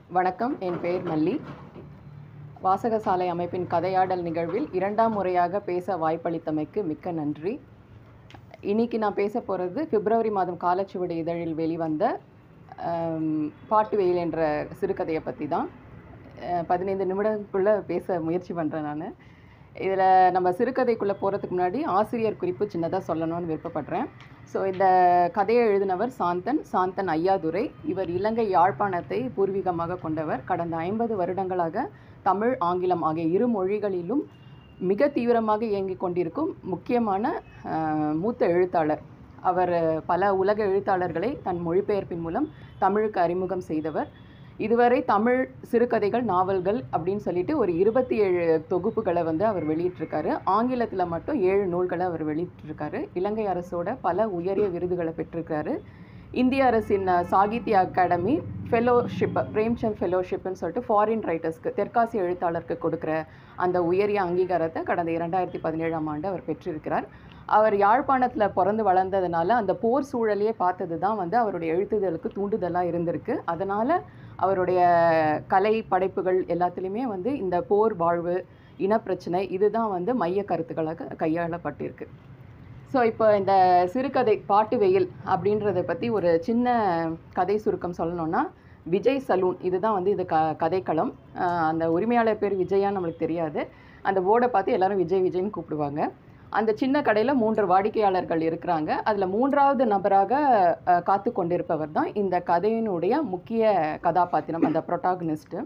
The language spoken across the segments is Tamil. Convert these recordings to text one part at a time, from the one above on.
வணக்கம் என் பெயர் மல்லி வாசகசாலை அமைப்பின் கதையாடல் நிகழ்வில் இரண்டாம் முறையாக பேச வாய்ப்பளித்தமைக்கு மிக்க நன்றி இன்னைக்கு நான் பேச போகிறது பிப்ரவரி மாதம் காலச்சுவடு இதழில் வெளிவந்த ஆம், பாட்டு வெயில் என்ற சிறுகதையை பற்றி தான் அஹ், பதினைந்து நிமிடத்துக்குள்ளே பேச முயற்சி பண்ணுறேன் நான் இதில் நம்ம சிறுகதைக்குள்ளே போகிறதுக்கு முன்னாடி ஆசிரியர் குறிப்பு சின்னதாக சொல்லணும்னு விருப்பப்படுறேன் ஸோ இந்த கதையை எழுதினவர் சாந்தன் சாந்தன் ஐயாதுரை இவர் இலங்கை யாழ்ப்பாணத்தை பூர்வீகமாக கொண்டவர் கடந்த ஐம்பது வருடங்களாக தமிழ் ஆங்கிலம் ஆகிய இரு மொழிகளிலும் மிக தீவிரமாக இயங்கிக் கொண்டிருக்கும் முக்கியமான அஹ், மூத்த எழுத்தாளர் அவர் பல உலக எழுத்தாளர்களை தன் மொழிபெயர்ப்பின் மூலம் தமிழுக்கு அறிமுகம் செய்தவர் இதுவரை தமிழ் சிறுகதைகள் நாவல்கள் அப்படின்னு சொல்லிட்டு ஒரு இருபத்தி ஏழு தொகுப்புகளை வந்து அவர் வெளியிட்டிருக்காரு ஆங்கிலத்தில் மட்டும் ஏழு நூல்களை அவர் வெளியிட்டிருக்காரு இலங்கை அரசோட பல உயரிய விருதுகளை பெற்றிருக்காரு இந்திய அரசின் அஹ், சாகித்ய அகாடமி ஃபெலோஷிப் பிரேம்சந்த் ஃபெலோஷிப்னு சொல்லிட்டு ஃபாரின் ரைட்டர்ஸ்க்கு தெற்காசிய எழுத்தாளருக்கு கொடுக்குற அந்த உயரிய அங்கீகாரத்தை கடந்த இரண்டாயிரத்தி பதினேழாம் ஆண்டு அவர் பெற்றிருக்கிறார் அவர் யாழ்ப்பாணத்தில் பிறந்து வளர்ந்ததுனால அந்த போர் சூழலையே பார்த்தது தான் வந்து அவருடைய எழுத்துதலுக்கு தூண்டுதலாக இருந்திருக்கு அதனால் அவருடைய கலை படைப்புகள் எல்லாத்துலேயுமே வந்து இந்த போர் வாழ்வு இனப்பிரச்சனை இதுதான் வந்து மைய கருத்துக்களாக கையாளப்பட்டிருக்கு ஸோ இப்போ இந்த சிறுகதை பாட்டு வெயில் அப்படின்றத பற்றி ஒரு சின்ன கதை சுருக்கம் சொல்லணும்னா விஜய் சலூன் இதுதான் வந்து இது க கதைக்களம் ஆஹ் அந்த உரிமையாளர் பேர் விஜயான்னு நம்மளுக்கு தெரியாது அந்த போர்டை பார்த்து எல்லாரும் விஜய் விஜய்னு கூப்பிடுவாங்க அந்த சின்ன கடையில் மூன்று வாடிக்கையாளர்கள் இருக்கிறாங்க அதில் மூன்றாவது நபராக அஹ், காத்து கொண்டிருப்பவர் தான் இந்த கதையினுடைய முக்கிய கதாபாத்திரம் அந்த ப்ரொட்டாகனிஸ்ட்டு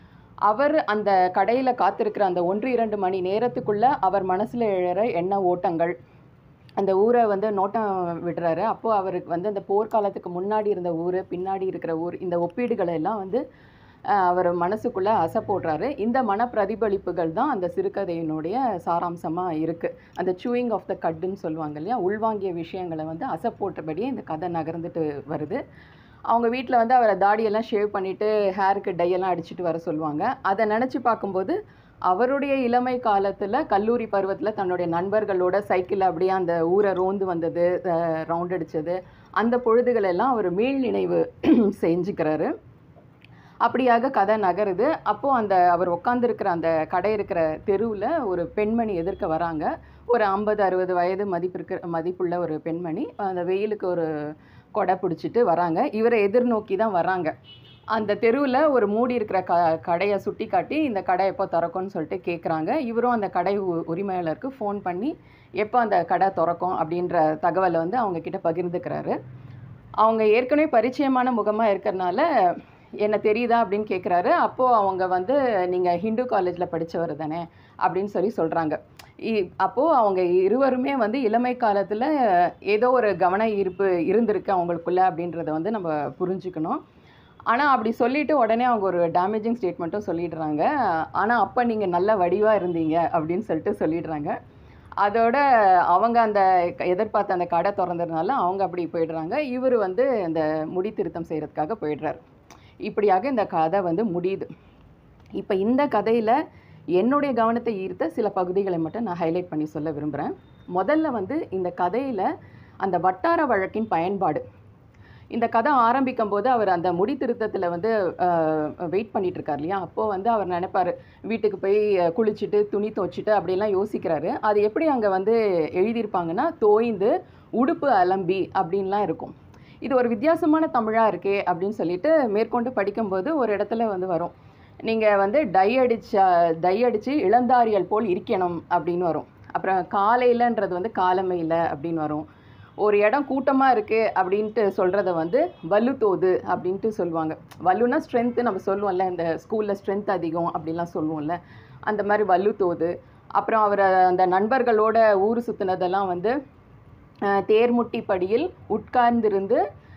அவர் அந்த கடையில் காத்திருக்கிற அந்த ஒன்று இரண்டு மணி நேரத்துக்குள்ளே அவர் மனசில் எழற எண்ண ஓட்டங்கள் அந்த ஊரை வந்து நோட்டம் விடுறாரு அப்போது அவருக்கு வந்து அந்த போர்க்காலத்துக்கு முன்னாடி இருந்த ஊர் பின்னாடி இருக்கிற ஊர் இந்த ஒப்பீடுகளை எல்லாம் வந்து அஹ், அவர் மனசுக்குள்ளே அசை போடுறாரு இந்த மன பிரதிபலிப்புகள் தான் அந்த சிறுகதையினுடைய சாராம்சமாக இருக்குது அந்த சூயிங் ஆஃப் த கட்டுன்னு சொல்லுவாங்க இல்லையா உள்வாங்கிய விஷயங்களை வந்து அசை போட்டபடியே இந்த கதை நகர்ந்துட்டு வருது அவங்க வீட்டில் வந்து அவரை தாடியெல்லாம் ஷேவ் பண்ணிவிட்டு ஹேருக்கு டையெல்லாம் அடிச்சுட்டு வர சொல்லுவாங்க அதை நினச்சி பார்க்கும்போது அவருடைய இளமை காலத்தில் கல்லூரி பருவத்தில் தன்னுடைய நண்பர்களோட சைக்கிளில் அப்படியே அந்த ஊரை ரோந்து வந்தது ரவுண்ட் அடித்தது அந்த பொழுதுகளெல்லாம் அவர் மீள் நினைவு செஞ்சுக்கிறாரு அப்படியாக கதை நகருது அப்போது அந்த அவர் உட்காந்துருக்கிற அந்த கடை இருக்கிற தெருவில் ஒரு பெண்மணி எதிர்க்க வராங்க ஒரு ஐம்பது அறுபது வயது மதிப்பிருக்க மதிப்புள்ள ஒரு பெண்மணி அந்த வெயிலுக்கு ஒரு கொடை பிடிச்சிட்டு வராங்க இவரை எதிர்நோக்கி தான் வராங்க அந்த தெருவில் ஒரு மூடி இருக்கிற க கடையை சுட்டி காட்டி இந்த கடை எப்போ திறக்கும்னு சொல்லிட்டு கேட்குறாங்க இவரும் அந்த கடை உ- உரிமையாளருக்கு ஃபோன் பண்ணி எப்போ அந்த கடை திறக்கும் அப்படின்ற தகவலை வந்து அவங்க கிட்ட பகிர்ந்துக்கிறாரு அவங்க ஏற்கனவே பரிச்சயமான முகமாக இருக்கிறனால என்ன தெரியுதா அப்படின்னு கேட்குறாரு அப்போது அவங்க வந்து நீங்கள் ஹிந்து காலேஜில் படித்தவர் தானே அப்படின்னு சொல்லி சொல்கிறாங்க அப்போது அவங்க இருவருமே வந்து இளமை காலத்தில் ஏதோ ஒரு கவன ஈர்ப்பு இருந்திருக்கு அவங்களுக்குள்ள அப்படின்றத வந்து நம்ம புரிஞ்சுக்கணும் ஆனால் அப்படி சொல்லிட்டு உடனே அவங்க ஒரு டேமேஜிங் ஸ்டேட்மெண்ட்டும் சொல்லிடுறாங்க ஆனால் அப்போ நீங்கள் நல்ல வடிவாக இருந்தீங்க அப்படின்னு சொல்லிட்டு சொல்லிடுறாங்க அதோட அவங்க அந்த க- எதிர்பார்த்த அந்த கடை திறந்ததுனால அவங்க அப்படி போயிடுறாங்க இவர் வந்து இந்த முடி திருத்தம் செய்கிறதுக்காக போயிடுறாரு இப்படியாக இந்த கதை வந்து முடியுது இப்போ இந்த கதையில் என்னுடைய கவனத்தை ஈர்த்த சில பகுதிகளை மட்டும் நான் ஹைலைட் பண்ணி சொல்ல விரும்புகிறேன் முதல்ல வந்து இந்த கதையில் அந்த வட்டார வழக்கின் பயன்பாடு இந்த கதை ஆரம்பிக்கும் போது அவர் அந்த முடி திருத்தத்தில் வந்து வெயிட் பண்ணிட்டு இருக்கார் இல்லையா அப்போது வந்து அவர் நினைப்பார் வீட்டுக்கு போய் அஹ், குளிச்சுட்டு துணி துவைச்சிட்டு அப்படிலாம் யோசிக்கிறாரு அது எப்படி அங்கே வந்து எழுதியிருப்பாங்கன்னா தோய்ந்து உடுப்பு அலம்பி அப்படின்லாம் இருக்கும் இது ஒரு வித்தியாசமான தமிழாக இருக்கே அப்படின்னு சொல்லிட்டு மேற்கொண்டு படிக்கும்போது ஒரு இடத்துல வந்து வரும் நீங்கள் வந்து டை அடிச்ச டை அடித்து இளந்தாரியல் போல் இருக்கணும் அப்படின்னு வரும் அப்புறம் காலையிலன்றது வந்து காலமையில் அப்படின்னு வரும் ஒரு இடம் கூட்டமாக இருக்குது அப்படின்ட்டு சொல்கிறத வந்து வலுத்தோது அப்படின்ட்டு சொல்லுவாங்க வலுனா ஸ்ட்ரென்த்து நம்ம சொல்லுவோம்ல இந்த ஸ்கூலில் ஸ்ட்ரென்த் அதிகம் அப்படிலாம் சொல்லுவோம்ல அந்த மாதிரி வலுத்தோது அப்புறம் அவர் அந்த நண்பர்களோட ஊர் சுற்றினதெல்லாம் வந்து அஹ், தேர்முட்டி படியில் உட்கார்ந்திருந்து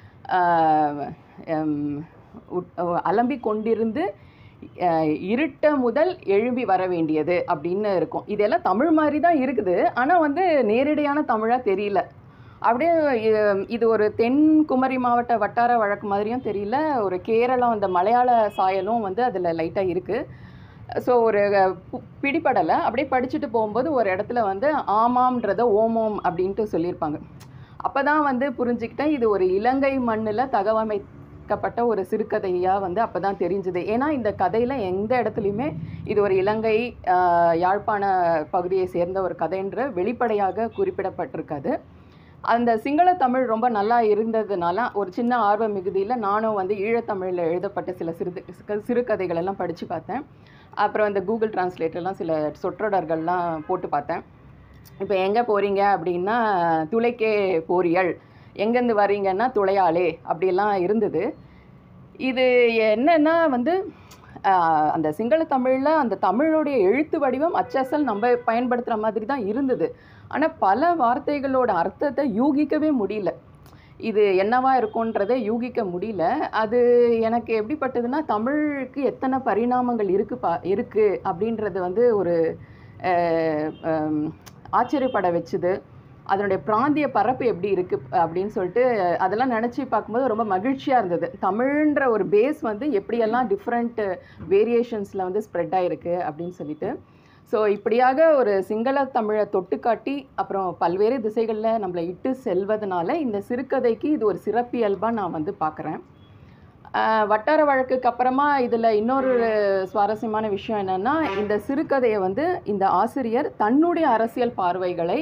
அஹ், எம், உட்- அலம்பிக் கொண்டிருந்து அஹ், இருட்ட முதல் எழும்பி வர வேண்டியது அப்படின்னு இருக்கும் இதெல்லாம் தமிழ் மாதிரி தான் இருக்குது ஆனால் வந்து நேரடியான தமிழாக தெரியல அப்படியே இ- இது ஒரு தென் குமரி மாவட்ட வட்டார வழக்கு மாதிரியும் தெரியல ஒரு கேரளம் அந்த மலையாள சாயலும் வந்து அதில் லைட்டாக இருக்குது ஸோ ஒரு பு- பிடிபடலை அப்படியே படிச்சுட்டு போகும்போது ஒரு இடத்துல வந்து ஆமாம்ன்றத ஓமோம் அப்படின்ட்டு சொல்லியிருப்பாங்க அப்போ தான் வந்து புரிஞ்சுக்கிட்டேன் இது ஒரு இலங்கை மண்ணில் தகவமை அமைக்கப்பட்ட ஒரு சிறுகதையாக வந்து அப்போ தான் தெரிஞ்சுது ஏன்னா இந்த கதையில் எந்த இடத்துலையுமே இது ஒரு இலங்கை ஆஹ், யாழ்ப்பாண பகுதியை சேர்ந்த ஒரு கதைன்ற வெளிப்படையாக குறிப்பிடப்பட்டிருக்காது அந்த சிங்கள தமிழ் ரொம்ப நல்லா இருந்ததுனால ஒரு சின்ன ஆர்வ மிகுதியில் நானும் வந்து ஈழத்தமிழில் எழுதப்பட்ட சில சிறு சிறுகதைகள் எல்லாம் படித்து பார்த்தேன் அப்புறம் இந்த கூகுள் டிரான்ஸ்லேட்டர்லாம் சில சொற்றொடர்கள்லாம் போட்டு பார்த்தேன் இப்போ எங்கே போகிறீங்க அப்படின்னா துளைக்கே போரியல் எங்கேருந்து வரீங்கன்னா துளையாளே அப்படியெல்லாம் இருந்தது இது என்னன்னா வந்து ஆஹ், அந்த சிங்கள தமிழில் அந்த தமிழுடைய எழுத்து வடிவம் அச்சசல் நம்ம பயன்படுத்துகிற மாதிரி தான் இருந்தது ஆனால் பல வார்த்தைகளோட அர்த்தத்தை யூகிக்கவே முடியல இது என்னவா இருக்கும்ன்றதை யூகிக்க முடியல அது எனக்கு எப்படிப்பட்டதுன்னா தமிழுக்கு எத்தனை பரிணாமங்கள் இருக்கு பா இருக்கு அப்படின்றது வந்து ஒரு அஹ், ஹம், ஆச்சரியப்பட வச்சுது அதனுடைய பிராந்திய பரப்பு எப்படி இருக்கு அப்படின்னு சொல்லிட்டு அதெல்லாம் நினச்சி பார்க்கும்போது ரொம்ப மகிழ்ச்சியாக இருந்தது தமிழ்ன்ற ஒரு பேஸ் வந்து எப்படியெல்லாம் டிஃப்ரெண்ட் வேரியேஷன்ஸில் வந்து ஸ்ப்ரெட் ஆயிருக்கு அப்படின்னு சொல்லிட்டு ஸோ இப்படியாக ஒரு சிங்கள தமிழை தொட்டுக்காட்டி அப்புறம் பல்வேறு திசைகளில் நம்மளை இட்டு செல்வதனால இந்த சிறுகதைக்கு இது ஒரு சிறப்பியல்பாக நான் வந்து பார்க்குறேன் வட்டார வழக்குக்கு அப்புறமா இதில் இன்னொரு சுவாரஸ்யமான விஷயம் என்னென்னா இந்த சிறுகதையை வந்து இந்த ஆசிரியர் தன்னுடைய அரசியல் பார்வைகளை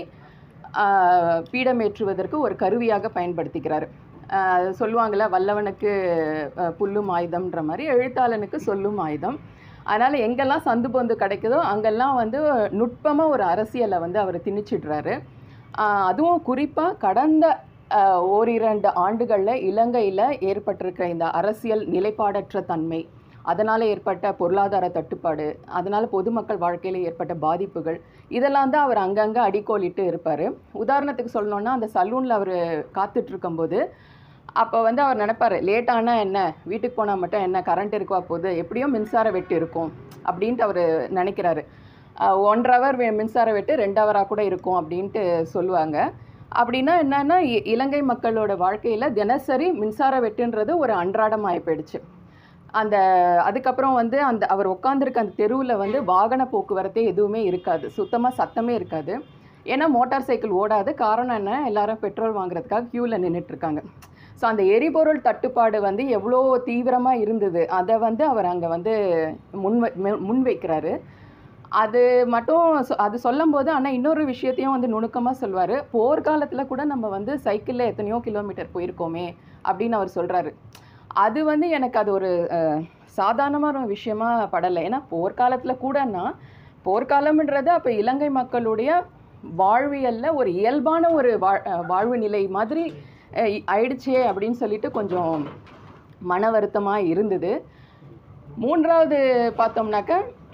ஆஹ், பீடமேற்றுவதற்கு ஒரு கருவியாக பயன்படுத்திக்கிறார் ஆஹ், சொல்லுவாங்கள்ல வல்லவனுக்கு ஆஹ், புல்லும் ஆயுதம்ன்ற மாதிரி எழுத்தாளனுக்கு சொல்லும் ஆயுதம் அதனால் எங்கெல்லாம் சந்து பொந்து கிடைக்குதோ அங்கெல்லாம் வந்து நுட்பமாக ஒரு அரசியலை வந்து அவர் திணிச்சிடுறாரு ஆஹ், அதுவும் குறிப்பாக கடந்த ஆஹ், ஓரிரண்டு ஆண்டுகளில் இலங்கையில் ஏற்பட்டிருக்கிற இந்த அரசியல் நிலைப்பாடற்ற தன்மை அதனால் ஏற்பட்ட பொருளாதார தட்டுப்பாடு அதனால் பொதுமக்கள் வாழ்க்கையில் ஏற்பட்ட பாதிப்புகள் இதெல்லாம் தான் அவர் அங்கங்கே அடிக்கோலிட்டு இருப்பார் உதாரணத்துக்கு சொல்லணுன்னா அந்த சலூனில் அவர் காத்துட்டு இருக்கும்போது அப்போ வந்து அவர் நினைப்பார் லேட் ஆனால் என்ன வீட்டுக்கு போனால் மட்டும் என்ன கரண்ட் இருக்குவா போகுது எப்படியும் மின்சார வெட்டு இருக்கும் அப்படின்ட்டு அவர் நினைக்கிறாரு ஆஹ் ஒன்றரை ஹவர் மின்சார வெட்டு ரெண்டு ஹவராக கூட இருக்கும் அப்படின்ட்டு சொல்லுவாங்க அப்படின்னா என்னன்னா இ- இலங்கை மக்களோட வாழ்க்கையில் தினசரி மின்சார வெட்டுன்றது ஒரு அன்றாடமாகி போயிடுச்சு அந்த அதுக்கப்புறம் வந்து அந்த அவர் உட்காந்துருக்க அந்த தெருவில் வந்து வாகன போக்குவரத்தே எதுவுமே இருக்காது சுத்தமாக சத்தமே இருக்காது ஏன்னா மோட்டார் சைக்கிள் ஓடாது காரணம் என்ன எல்லாரும் பெட்ரோல் வாங்குறதுக்காக க்யூவில் நின்றுட்டுருக்காங்க ஸோ அந்த எரிபொருள் தட்டுப்பாடு வந்து எவ்வளோ தீவிரமாக இருந்தது அதை வந்து அவர் அங்கே வந்து முன்வை மு- முன்வைக்கிறாரு அது மட்டும் சொ- அது சொல்லும்போது ஆனால் இன்னொரு விஷயத்தையும் வந்து நுணுக்கமாக சொல்வார் போர்க்காலத்தில் கூட நம்ம வந்து சைக்கிளில் எத்தனையோ கிலோமீட்டர் போயிருக்கோமே அப்படின்னு அவர் சொல்கிறாரு அது வந்து எனக்கு அது ஒரு அஹ், சாதாரணமான ஒரு விஷயமா படலை ஏன்னா போர்க்காலத்தில் கூடன்னா போர்க்காலம்ன்றது அப்போ இலங்கை மக்களுடைய வாழ்வியலில் ஒரு இயல்பான ஒரு வாழ் அஹ், வாழ்வு நிலை மாதிரி அஹ், ஆயிடுச்சே அப்படின்னு சொல்லிட்டு கொஞ்சம் மன வருத்தமாக இருந்தது மூன்றாவது பார்த்தோம்னாக்க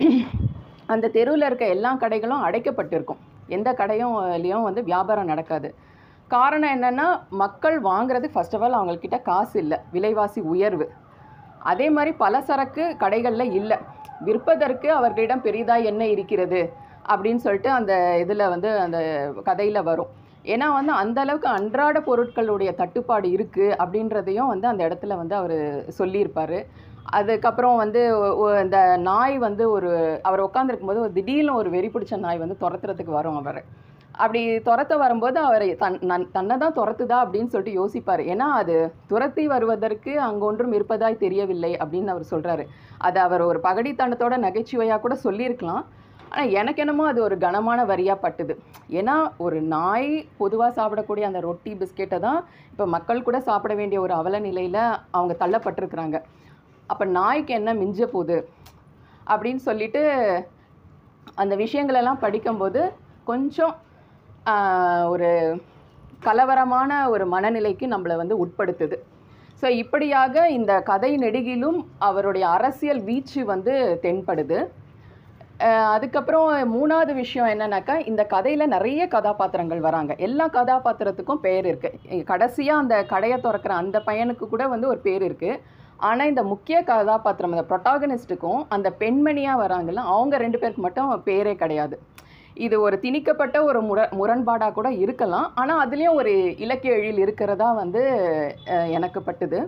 அந்த தெருவில் இருக்க எல்லா கடைகளும் அடைக்கப்பட்டிருக்கும் எந்த கடையும் லயும் வந்து வியாபாரம் நடக்காது காரணம் என்னென்னா மக்கள் வாங்குறது ஃபர்ஸ்ட் ஆஃப் ஆல் அவங்கக்கிட்ட காசு இல்லை விலைவாசி உயர்வு அதே மாதிரி பலசரக்கு கடைகளில் இல்லை விற்பதற்கு அவர்களிடம் பெரிதாக என்ன இருக்கிறது அப்படின்னு சொல்லிட்டு அந்த இதில் வந்து அந்த கதையில் வரும் ஏன்னா வந்து அந்த அளவுக்கு அன்றாட பொருட்களுடைய தட்டுப்பாடு இருக்குது அப்படின்றதையும் வந்து அந்த இடத்துல வந்து அவர் சொல்லியிருப்பார் அதுக்கப்புறம் வந்து ஒ- ஒ- இந்த நாய் வந்து ஒரு அவர் உட்காந்துருக்கும் போது ஒரு திடீர்னு ஒரு வெறி பிடிச்ச நாய் வந்து துரத்துறதுக்கு வரும் அவர் அப்படி துரத்த வரும்போது அவர் தன் நன்- தன்னை தான் துரத்துதா அப்படின்னு சொல்லிட்டு யோசிப்பார் ஏன்னா அது துரத்தி வருவதற்கு அங்கொன்றும் இருப்பதாய் தெரியவில்லை அப்படின்னு அவர் சொல்கிறாரு அது அவர் ஒரு பகடித்தனத்தோட நகைச்சுவையாக கூட சொல்லியிருக்கலாம் ஆனால் எனக்கு என்னமோ அது ஒரு கனமான வரியாக பட்டுது ஏன்னா ஒரு நாய் பொதுவாக சாப்பிடக்கூடிய அந்த ரொட்டி பிஸ்கெட்டை தான் இப்போ மக்கள் கூட சாப்பிட வேண்டிய ஒரு அவல நிலையில் அவங்க தள்ளப்பட்டிருக்கிறாங்க அப்போ நாய்க்கு என்ன மிஞ்ச போகுது அப்படின்னு சொல்லிட்டு அந்த விஷயங்களெல்லாம் படிக்கும்போது கொஞ்சம் ஆஹ், ஒரு கலவரமான ஒரு மனநிலைக்கு நம்மளை வந்து உட்படுத்துது ஸோ இப்படியாக இந்த கதை நெடுகிலும் அவருடைய அரசியல் வீச்சு வந்து தென்படுது அஹ் அதுக்கப்புறம் மூணாவது விஷயம் என்னன்னாக்கா இந்த கதையில் நிறைய கதாபாத்திரங்கள் வராங்க எல்லா கதாபாத்திரத்துக்கும் பேர் இருக்குது கடைசியாக அந்த கடையை திறக்கிற அந்த பையனுக்கு கூட வந்து ஒரு பேர் இருக்குது ஆனால் இந்த முக்கிய கதாபாத்திரம் அந்த ப்ரொட்டாகனிஸ்ட்டுக்கும் அந்த பெண்மணியாக வராங்கல்ல அவங்க ரெண்டு பேருக்கு மட்டும் பேரே கிடையாது இது ஒரு திணிக்கப்பட்ட ஒரு முர முரண்பாடாக கூட இருக்கலாம் ஆனால் அதுலேயும் ஒரு இலக்கிய எழில் இருக்கிறதா வந்து அஹ், எனக்கு பட்டுது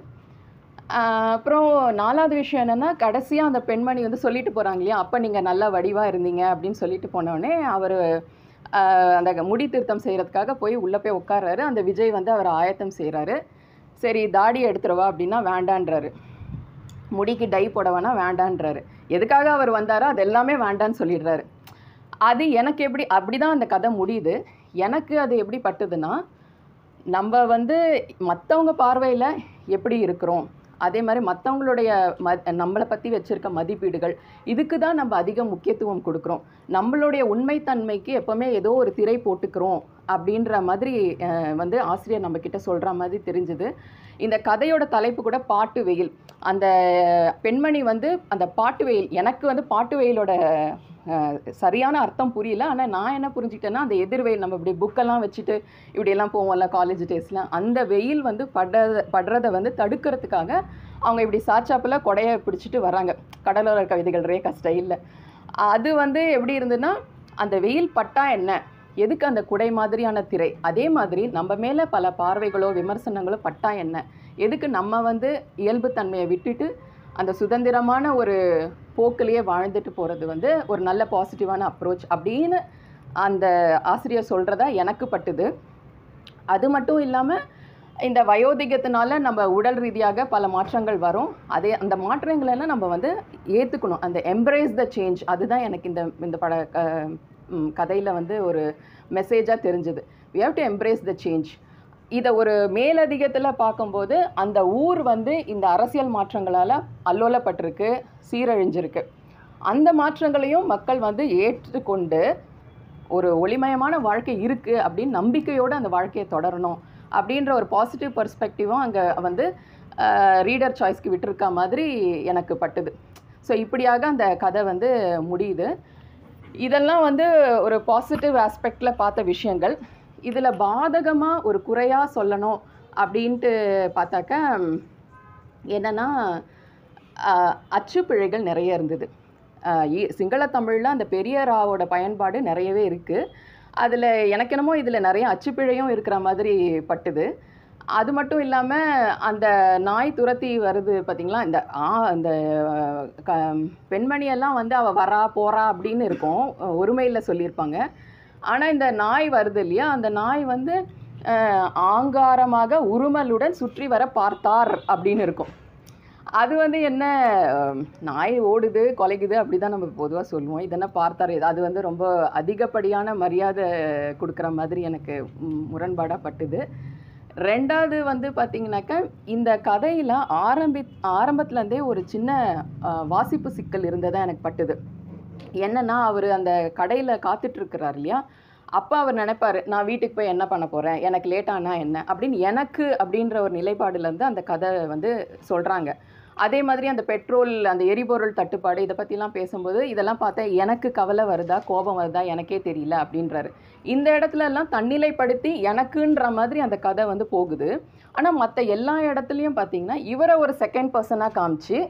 ஆஹ் அப்புறம் நாலாவது விஷயம் என்னென்னா கடைசியாக அந்த பெண்மணி வந்து சொல்லிட்டு போகிறாங்க இல்லையா அப்போ நீங்கள் நல்லா வடிவாக இருந்தீங்க அப்படின்னு சொல்லிட்டு போனோடனே அவர் அந்த முடி திருத்தம் செய்கிறதுக்காக போய் உள்ளே போய் உட்கார்றாரு அந்த விஜய் வந்து அவர் ஆயத்தம் செய்கிறாரு சரி தாடி எடுத்துருவா அப்படின்னா வேண்டான்றாரு முடிக்கு டை போடவேனா வேண்டான்றாரு எதுக்காக அவர் வந்தாரோ அது எல்லாமே வேண்டான்னு சொல்லிடுறாரு அது எனக்கு எப்படி அப்படி தான் அந்த கதை முடியுது எனக்கு அது எப்படி பட்டுதுன்னா நம்ம வந்து மற்றவங்க பார்வையில் எப்படி இருக்கிறோம் அதே மாதிரி மற்றவங்களுடைய ம நம்மளை பற்றி வச்சுருக்க மதிப்பீடுகள் இதுக்கு தான் நம்ம அதிக முக்கியத்துவம் கொடுக்குறோம் நம்மளுடைய உண்மைத்தன்மைக்கு எப்போவுமே ஏதோ ஒரு திரை போட்டுக்கிறோம் அப்படின்ற மாதிரி அஹ், வந்து ஆசிரியர் நம்ம கிட்ட சொல்கிற மாதிரி தெரிஞ்சுது இந்த கதையோட தலைப்பு கூட பாட்டு வெயில் அந்த பெண்மணி வந்து அந்த பாட்டு வெயில் எனக்கு வந்து பாட்டு வெயிலோட அஹ், சரியான அர்த்தம் புரியல ஆனால் நான் என்ன புரிஞ்சுக்கிட்டேன்னா அந்த எதிர்வெயில் நம்ம இப்படி புக்கெல்லாம் வச்சுட்டு இப்படியெல்லாம் போவோம்ல காலேஜ் டேஸில் அந்த வெயில் வந்து படுறத படுறதை வந்து தடுக்கிறதுக்காக அவங்க இப்படி சாச்சாப்பில் கொடையை பிடிச்சிட்டு வராங்க கடலோர கவிதைகள் ரேகா ஸ்டைலில் அது வந்து எப்படி இருந்ததுன்னா அந்த வெயில் பட்டா என்ன எதுக்கு அந்த குடை மாதிரியான திரை அதே மாதிரி நம்ம மேலே பல பார்வைகளோ விமர்சனங்களோ பட்டா என்ன எதுக்கு நம்ம வந்து இயல்புத்தன்மையை விட்டுட்டு அந்த சுதந்திரமான ஒரு போக்கிலேயே வாழ்ந்துட்டு போகிறது வந்து ஒரு நல்ல பாசிட்டிவான அப்ரோச் அப்படின்னு அந்த ஆசிரியர் சொல்கிறதா எனக்கு பட்டுது அது மட்டும் இல்லாமல் இந்த வயோதிகத்தினால நம்ம உடல் ரீதியாக பல மாற்றங்கள் வரும் அதே அந்த மாற்றங்கள் எல்லாம் நம்ம வந்து ஏற்றுக்கணும் அந்த எம்ப்ரேஸ் த சேஞ்ச் அதுதான் எனக்கு இந்த இந்த பட கதையில் வந்து ஒரு மெசேஜாக தெரிஞ்சுது we have to embrace the change இதை ஒரு மேலதிகத்தில் பார்க்கும்போது அந்த ஊர் வந்து இந்த அரசியல் மாற்றங்களால் அல்லோலப்பட்டிருக்கு சீரழிஞ்சிருக்கு அந்த மாற்றங்களையும் மக்கள் வந்து ஏற்றுக்கொண்டு ஒரு ஒளிமயமான வாழ்க்கை இருக்குது அப்படின்னு நம்பிக்கையோடு அந்த வாழ்க்கையை தொடரணும் அப்படின்ற ஒரு பாசிட்டிவ் பர்ஸ்பெக்டிவும் அங்கே வந்து ரீடர் சாய்ஸ்க்கு விட்டிருக்க மாதிரி எனக்கு பட்டுது ஸோ இப்படியாக அந்த கதை வந்து முடியுது இதெல்லாம் வந்து ஒரு பாசிட்டிவ் ஆஸ்பெக்டில் பார்த்த விஷயங்கள் இதில் பாதகமாக ஒரு குறையாக சொல்லணும் அப்படின்ட்டு பார்த்தாக்க என்னென்னா அச்சுப்பிழைகள் நிறைய இருந்தது ஆஹ் இ- சிங்கள தமிழில் அந்த பெரிய ராவோட பயன்பாடு நிறையவே இருக்குது அதில் எனக்கு என்னமோ இதில் நிறைய அச்சுப்பிழையும் இருக்கிற மாதிரி பட்டுது அது மட்டும் இல்லாமல் அந்த நாய் துரத்தி வருது பார்த்தீங்களா இந்த ஆ அந்த அஹ், க பெண்மணியெல்லாம் வந்து அவள் வரா போறா அப்படின்னு இருக்கும் ஒருமையில் சொல்லியிருப்பாங்க ஆனால் இந்த நாய் வருது இல்லையா அந்த நாய் வந்து அஹ், ஆங்காரமாக உருமலுடன் சுற்றி வர பார்த்தார் அப்படின்னு இருக்கும் அது வந்து என்ன அஹ், நாய் ஓடுது கொலைக்குது அப்படி தான் நம்ம பொதுவாக சொல்லுவோம் இதென்ன பார்த்தார் இது அது வந்து ரொம்ப அதிகப்படியான மரியாதை கொடுக்குற மாதிரி எனக்கு முரண்பாடாக பட்டுது ரெண்டாவது வந்து பார்த்தீங்கன்னாக்கா இந்த கதையில் ஆரம்பி ஆரம்பத்துலேருந்தே ஒரு சின்ன அஹ், வாசிப்பு சிக்கல் இருந்ததா எனக்கு பட்டுது என்னன்னா அவர் அந்த கடையில் காத்துட்ருக்கிறார் இல்லையா அப்போ அவர் நினைப்பாரு நான் வீட்டுக்கு போய் என்ன பண்ண போகிறேன் எனக்கு லேட் ஆனா என்ன அப்படின்னு எனக்கு அப்படின்ற ஒரு நிலைப்பாடுலேருந்து அந்த கதை வந்து சொல்கிறாங்க அதே மாதிரி அந்த பெட்ரோல் அந்த எரிபொருள் தட்டுப்பாடு இதை பற்றிலாம் பேசும்போது இதெல்லாம் பார்த்தா எனக்கு கவலை வருதா கோபம் வருதா எனக்கே தெரியல அப்படின்றாரு இந்த இடத்துல எல்லாம் தன்னிலைப்படுத்தி எனக்குன்ற மாதிரி அந்த கதை வந்து போகுது ஆனால் மற்ற எல்லா இடத்துலையும் பார்த்தீங்கன்னா இவரை ஒரு செகண்ட் பர்சனாக காமிச்சு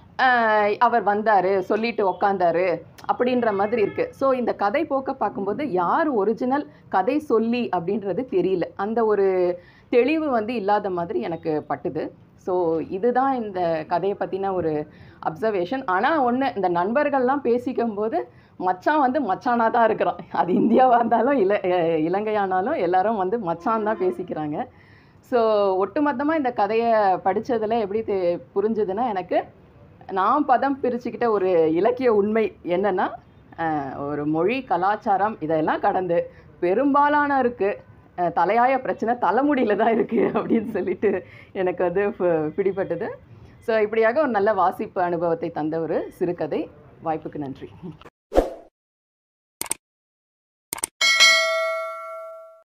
ஆஹ் அவர் வந்தார் சொல்லிட்டு உக்காந்தாரு அப்படின்ற மாதிரி இருக்கு ஸோ இந்த கதை போக்க பார்க்கும்போது யார் ஒரிஜினல் கதை சொல்லி அப்படின்றது தெரியல அந்த ஒரு தெளிவு வந்து இல்லாத மாதிரி எனக்கு பட்டுது ஸோ இதுதான் இந்த கதையை பற்றின ஒரு அப்சர்வேஷன் ஆனால் ஒன்று இந்த நண்பர்கள்லாம் பேசிக்கும் போது மச்சான் வந்து மச்சானாக தான் இருக்கிறான் அது இந்தியாவாக இருந்தாலும் இல அஹ் இலங்கையானாலும் எல்லாரும் வந்து மச்சான் தான் பேசிக்கிறாங்க ஸோ ஒட்டுமொத்தமாக இந்த கதையை படிச்சதுல எப்படி தெ- புரிஞ்சுதுன்னா எனக்கு நான் பதம் பிரிச்சுக்கிட்ட ஒரு இலக்கிய உண்மை என்னன்னா அஹ், ஒரு மொழி கலாச்சாரம் இதெல்லாம் கடந்து பெரும்பாலானோருக்கு அஹ், தலையாய பிரச்சனை தலைமுடியில தான் இருக்குது அப்படின்னு சொல்லிட்டு எனக்கு வந்து ப- பிடிபட்டது ஸோ இப்படியாக ஒரு நல்ல வாசிப்பு அனுபவத்தை தந்த ஒரு சிறுகதை வாய்ப்புக்கு நன்றி